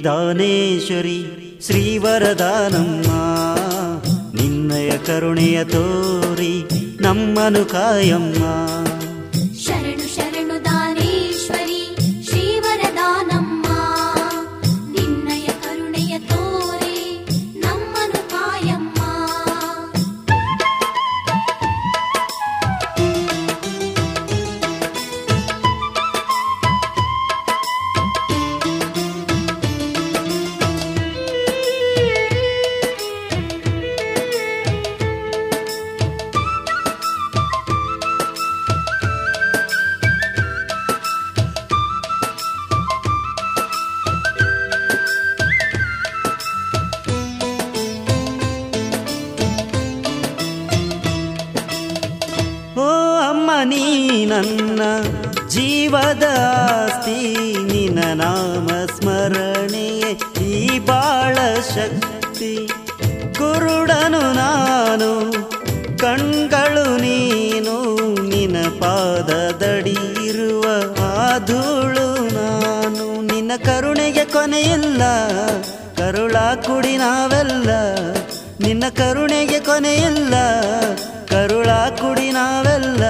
ದಾನೇಶ್ವರಿ ಶ್ರೀವರದಾನಮ್ಮ ನಿನ್ನಯ ಕರುಣೆಯ ತೋರಿ ನಮ್ಮನು ಕಾಯಮ್ಮ ಶರಣು ಶರಣು ದಾನೇಶ್ವರಿ ಶ್ರೀವರದಾನಮ್ಮ ನಿನ್ನಯ ಕರುಣೆಯ ತೋರೆ ನಮ್ಮನು ಕಾಯಮ್ಮ ಓ ಅಮ್ಮ ನೀ ನನ್ನ ಜೀವದ ಆಸ್ತಿ ನಿನ್ನ ನಾಮ ಸ್ಮರಣೆಯೇ ಈ ಬಾಳ ಶಕ್ತಿ ಕುರುಡನು ನಾನು ಕಣ್ಗಳು ನೀನು ನಿನ್ನ ಪಾದದಡಿ ಇರುವ ಆ ಧೂಳು ನಾನು ನಿನ್ನ ಕರುಣೆಗೆ ಕೊನೆಯಿಲ್ಲ ಕರುಳ ಕುಡಿ ನಾವೆಲ್ಲ ನಿನ್ನ ಕರುಣೆಗೆ ಕೊನೆಯಿಲ್ಲ ಕರುಳ ಕುಡಿ ನಾವೆಲ್ಲ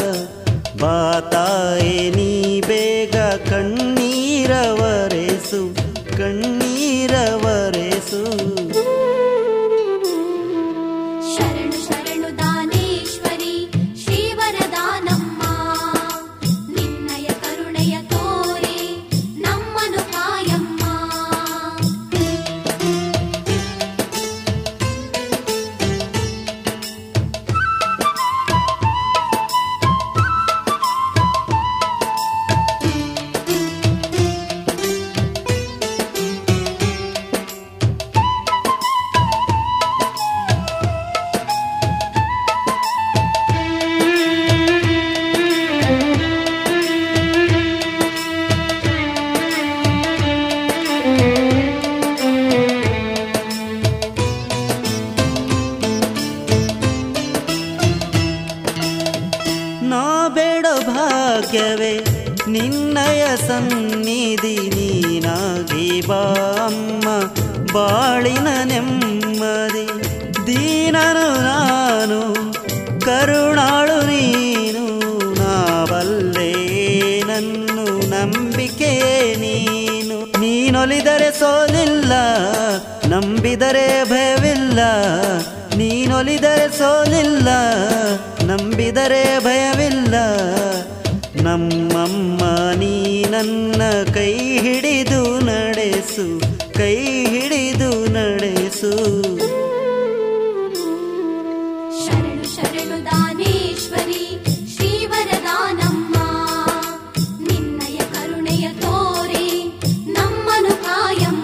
ಬಾತಾಯೆ ನೀ ಬೇಗ ಕಣ್ಣೀರವರೆಸು ಕಣ್ಣೀರವರೆಸು ಶರಣು ಶರಣು ದಾನೇಶ್ವರಿ ಶ್ರೀವರದಾನಮ್ಮ ನಿನ್ನಯ ಕರುಣೆಯ ತೋರೆ ನಮ್ಮನು ಕಾಯಮ್ಮ ನಾ ಬೇಡ ಭಾಗ್ಯವೇ ನಿನ್ನಯ ಸನ್ನಿಧಿ ನೀನಾಗಿ ಬಾ ಅಮ್ಮ ಬಾಳಿನ ನೆಮ್ಮದಿ ದೀನನು ನಾನು ಕರುಣಾಳು ನೀನು ನಾವಲ್ಲೇ ನನ್ನು ನಂಬಿಕೆ ನೀನು ನೀನೊಲಿದರೆ ಸೋಲಿಲ್ಲ ನಂಬಿದರೆ ಭಯವಿಲ್ಲ ನೀನೊಲಿದರೆ ಸೋಲಿಲ್ಲ ನಂಬಿದರೆ ಭಯವಿಲ್ಲ ನಮ್ಮಮ್ಮ ನೀ ನನ್ನ ಕೈ ಹಿಡಿದು ನಡೆಸು ಕೈ ಹಿಡಿದು ನಡೆಸು ಶರಣು ಶರಣು ದಾನೇಶ್ವರಿ ಶ್ರೀವರದಾನಮ್ಮ ನಿನ್ನಯ ಕರುಣೆಯ ತೋರೆ ನಮ್ಮನು ಕಾಯಮ್ಮ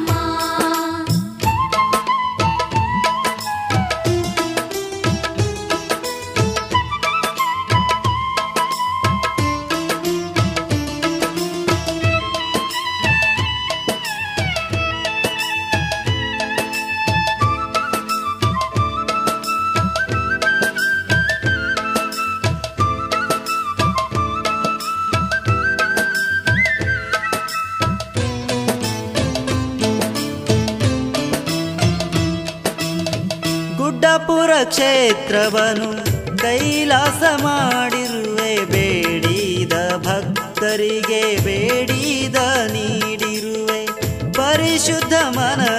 ಗುಡ್ಡಪುರ ಕ್ಷೇತ್ರವನು ಕೈಲಾಸ ಮಾಡಿರುವೆ ಬೇಡಿದ ಭಕ್ತರಿಗೆ ಬೇಡಿದ ನೀಡಿರುವೆ ಪರಿಶುದ್ಧ ಮನ